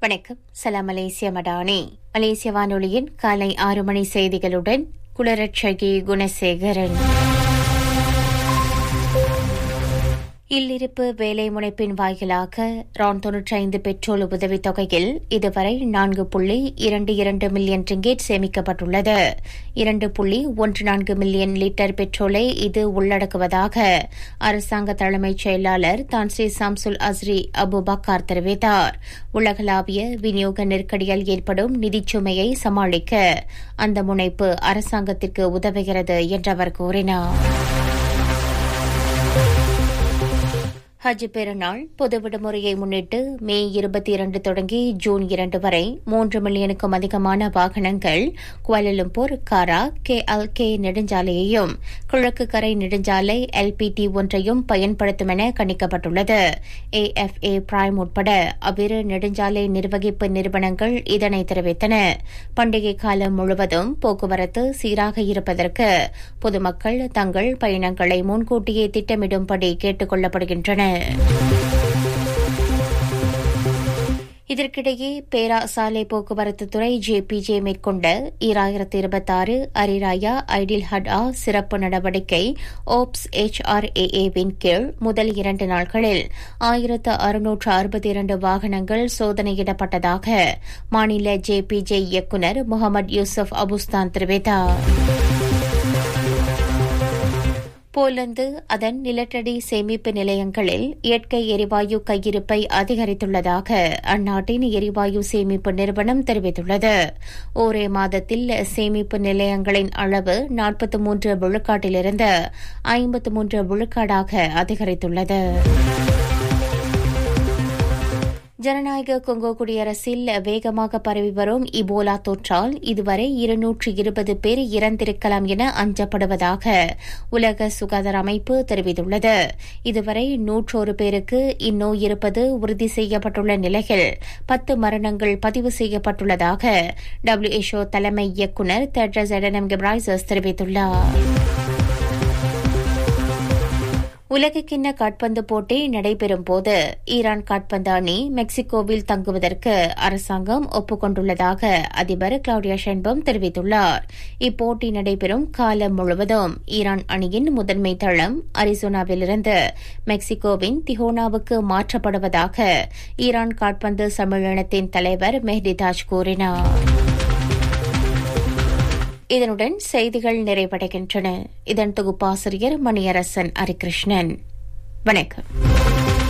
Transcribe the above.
வணக்கம் சலாம் மலேசிய மடானி மலேசிய வானொலியின் காலை ஆறு மணி செய்திகளுடன் குளரட்சகி குணசேகரன் இல்லிருப்பு வேலை முனைப்பின் வாயிலாக ரான் தொன்னூற்றி பெட்ரோல் உதவித் தொகையில் இதுவரை நான்கு புள்ளி இரண்டு இரண்டு மில்லியன் ரிங்கேட் சேமிக்கப்பட்டுள்ளது இரண்டு புள்ளி ஒன்று நான்கு மில்லியன் லிட்டர் பெட்ரோலை இது உள்ளடக்குவதாக அரசாங்க தலைமைச் செயலாளர் தான்ஸ்ரீ சாம்சுல் அஸ்ரி அபுபக்கார் தெரிவித்தார் உலகளாவிய விநியோக நெருக்கடியால் ஏற்படும் நிதிச்சுமையை சமாளிக்க அந்த முனைப்பு அரசாங்கத்திற்கு உதவுகிறது என்று அவர் கூறினார் ஹஜ் பெருநாள் பொது விடுமுறையை முன்னிட்டு மே இருபத்தி இரண்டு தொடங்கி ஜூன் இரண்டு வரை மூன்று மில்லியனுக்கும் அதிகமான வாகனங்கள் குவாலலும்பூர் காரா கே எல் கே நெடுஞ்சாலையையும் கிழக்கு கரை நெடுஞ்சாலை எல்பிடி ஒன்றையும் பயன்படுத்தும் என கணிக்கப்பட்டுள்ளது ஏஎஃப்ஏ பிரைம் உட்பட அவ்விரு நெடுஞ்சாலை நிர்வகிப்பு நிறுவனங்கள் இதனை தெரிவித்தன பண்டிகை காலம் முழுவதும் போக்குவரத்து சீராக இருப்பதற்கு பொதுமக்கள் தங்கள் பயணங்களை முன்கூட்டியே திட்டமிடும்படி கேட்டுக் கொள்ளப்படுகின்றனர் இதற்கிடையே பேரா சாலை போக்குவரத்து துறை ஜேபிஜே மேற்கொண்ட ஈராயிரத்தி இருபத்தாறு அரிராயா ஐடில் ஹட்ஆ சிறப்பு நடவடிக்கை ஓப்ஸ் எச்ஆர்ஏஏவின் கீழ் முதல் இரண்டு நாட்களில் ஆயிரத்து அறுநூற்று அறுபத்தி இரண்டு வாகனங்கள் சோதனையிடப்பட்டதாக மாநில ஜேபிஜே இயக்குநர் முகமது யூசுப் அபுஸ்தான் தெரிவித்தார் போலந்து அதன் நிலத்தடி சேமிப்பு நிலையங்களில் இயற்கை எரிவாயு கையிருப்பை அதிகரித்துள்ளதாக அந்நாட்டின் எரிவாயு சேமிப்பு நிறுவனம் தெரிவித்துள்ளது ஒரே மாதத்தில் சேமிப்பு நிலையங்களின் அளவு நாற்பத்தி மூன்று விழுக்காட்டிலிருந்து ஐம்பத்து மூன்று விழுக்காடாக அதிகரித்துள்ளது ஜனநாயக கொங்கோ குடியரசில் வேகமாக பரவி வரும் இபோலா தொற்றால் இதுவரை இருநூற்று இருபது பேர் இறந்திருக்கலாம் என அஞ்சப்படுவதாக உலக சுகாதார அமைப்பு தெரிவித்துள்ளது இதுவரை நூற்றோரு பேருக்கு இந்நோய் இருப்பது உறுதி செய்யப்பட்டுள்ள நிலையில் பத்து மரணங்கள் பதிவு செய்யப்பட்டுள்ளதாக டபிள்யூஎச்ஓ தலைமை இயக்குநர் தெட்ரஸ் எடனம் கெப்ரைசஸ் தெரிவித்துள்ளார் உலகக்கிண்ண காட்பந்து போட்டி நடைபெறும் போது ஈரான் காட்பந்து அணி மெக்சிகோவில் தங்குவதற்கு அரசாங்கம் ஒப்புக்கொண்டுள்ளதாக அதிபர் கிளவுடியா ஷென்பம் தெரிவித்துள்ளார் இப்போட்டி நடைபெறும் காலம் முழுவதும் ஈரான் அணியின் முதன்மை தளம் அரிசோனாவிலிருந்து மெக்சிகோவின் திஹோனாவுக்கு மாற்றப்படுவதாக ஈரான் காட்பந்து சம்மேளனத்தின் தலைவர் மெஹ்டிதாஜ் கூறினார் இதனுடன் செய்திகள் நிறைவடைகின்றன இதன் தொகுப்பாசிரியர் மணியரசன் ஹரிகிருஷ்ணன் வணக்கம்